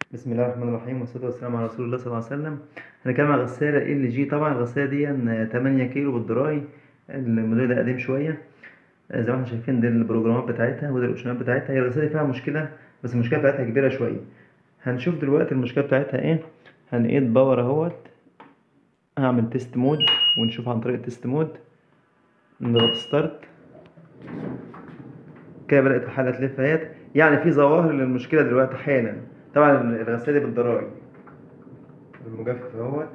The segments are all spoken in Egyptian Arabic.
بسم الله الرحمن الرحيم والصلاة والسلام على رسول الله صلى الله عليه وسلم هنتكلم عن غسالة ال جي طبعا الغسالة دي 8 كيلو بالدراي الموديل ده قديم شوية زي ما احنا شايفين دي البروجرامات بتاعتها ودي الاوبشنات بتاعتها هي الغسالة فيها مشكلة بس المشكلة بتاعتها كبيرة شوية هنشوف دلوقتي المشكلة بتاعتها ايه هنقيد باور اهوت هعمل تيست مود ونشوف عن طريق التيست مود نضغط ستارت كده بدأت الحلقة تلف اهيت يعني في ظواهر للمشكلة دلوقتي حالا طبعا الغسالة دي بالدراج المجفف اهوت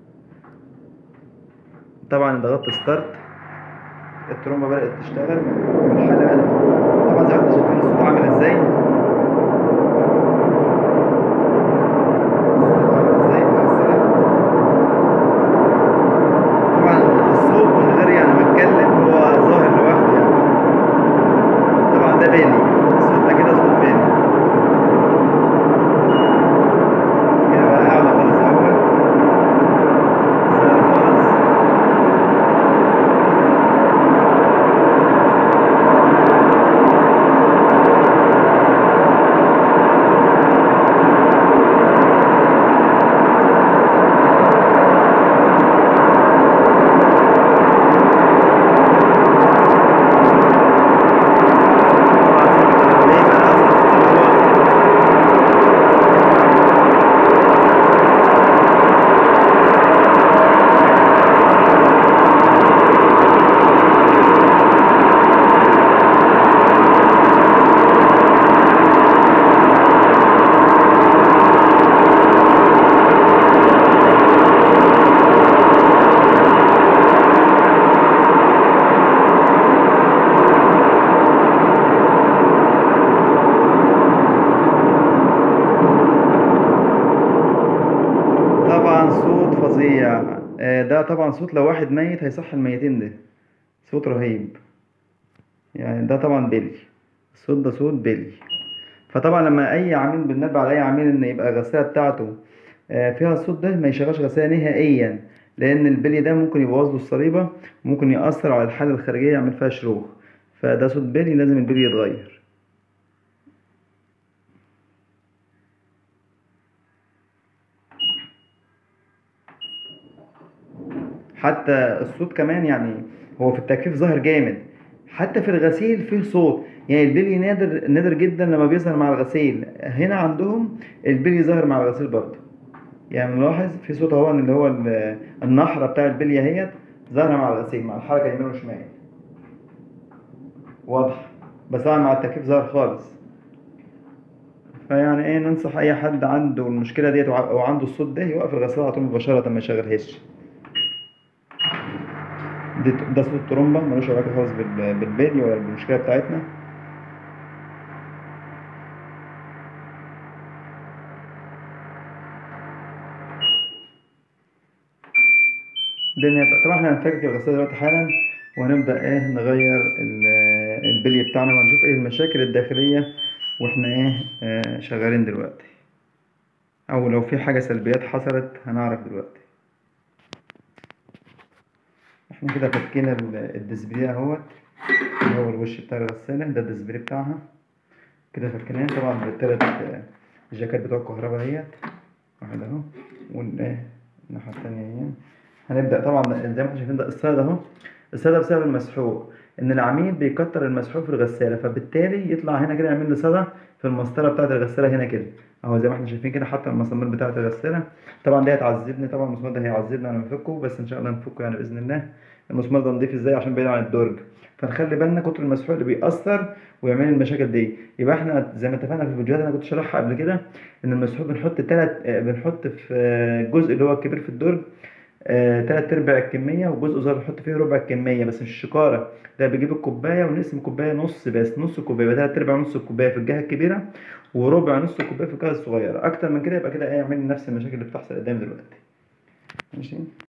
طبعا ضغطت ستارت الترومبة بدأت تشتغل والحلقة طبعا زي ما انتم شايفين الصوت عامل ازاي الصوت عامل ازاي في الغسالة. طبعا الصوت من غير يعني ما اتكلم هو ظاهر لوحده يعني طبعا ده بالي الصوت ده كده صوت بالي كده بقى اعلى خالص اول سهل خالص طبعا صوت الغربية بقى اصلا صوت الغربية طبعا صوت فظيع آه، ده طبعا صوت لو واحد ميت هيصحي الميتين ده صوت رهيب يعني ده طبعا بيلي الصوت ده صوت بيلي فطبعا لما اي عميل بننبه على اي عميل ان يبقى الغسالة بتاعته آه، فيها الصوت ده ما يشغلش غسالة نهائيا لان البلي ده ممكن يبوظ له الصليبة ممكن يأثر على الحالة الخارجية يعمل فيها شروخ فده صوت بيلي لازم البلي يتغير حتى الصوت كمان يعني هو في التكييف ظاهر جامد حتى في الغسيل فيه صوت يعني البلي نادر نادر جدا لما بيظهر مع الغسيل هنا عندهم البلي ظاهر مع الغسيل برضه يعني نلاحظ في صوت اهو اللي هو ال- النحرة بتاع البلية اهيت ظاهرة مع الغسيل مع الحركة يمين وشمال واضح بس طبعا مع التكييف ظاهر خالص فيعني ايه ننصح اي حد عنده المشكلة ديت وع- او عنده الصوت ده يوقف الغسالة على طول مباشرة ما يشغلهاش دي ده صوت ترومبا ملوش علاقة خالص بال- بالبيلي ولا بالمشكلة بتاعتنا الدنيا بقى طبعا احنا هنفكك الغسالة دلوقتي حالا وهنبدأ ايه نغير ال- البلي بتاعنا وهنشوف ايه المشاكل الداخلية واحنا ايه آه، شغالين دلوقتي او لو في حاجة سلبيات حصلت هنعرف دلوقتي احنا كده فكينا ال- الدسبري اهوت اللي هو الوش بتاع الغسالة ده الدسبري بتاعها كده فكيناه طبعا بالتلات آه، الجاكيت بتوع الكهرباء اهيت واحد اهو والايه الناحية التانية اهي هنبدأ طبعا زي ما احنا شايفين ده الصيد اهو الصيد بسبب المسحوق ان العميل بيكتر المسحوق في الغسالة فبالتالي يطلع هنا كده يعمل لي صدى في المسطرة بتاعة الغسالة هنا كده اهو زي ما احنا شايفين كده حتى المسامير بتاعة الغسالة طبعا دي هتعذبني طبعا المسمار ده هيعذبني انا بفكه بس ان شاء الله نفكه يعني باذن الله المسمار ده نضيف ازاي عشان بعيد عن الدرج فنخلي بالنا كتر المسحوق اللي بيأثر ويعمل لي المشاكل دي يبقى احنا زي ما اتفقنا في الفيديوهات انا كنت شارحها قبل كده ان المسحوق بنحط تلات آه، بنحط في آه، الجزء اللي هو الكبير في الدرج آه، تلات ارباع الكمية وجزء صغير بنحط فيه ربع الكمية بس مش الشكارة ده بيجيب الكوباية ونقسم الكوباية نص بس نص الكوباية يبقى تلات ارباع نص الكوباية في الجهة الكبيرة وربع نص الكوباية في الجهة الصغيرة أكتر من كده يبقى كده ايه يعمل لي نفس المشاكل اللي بتحصل قدامي دلوقتي ماشي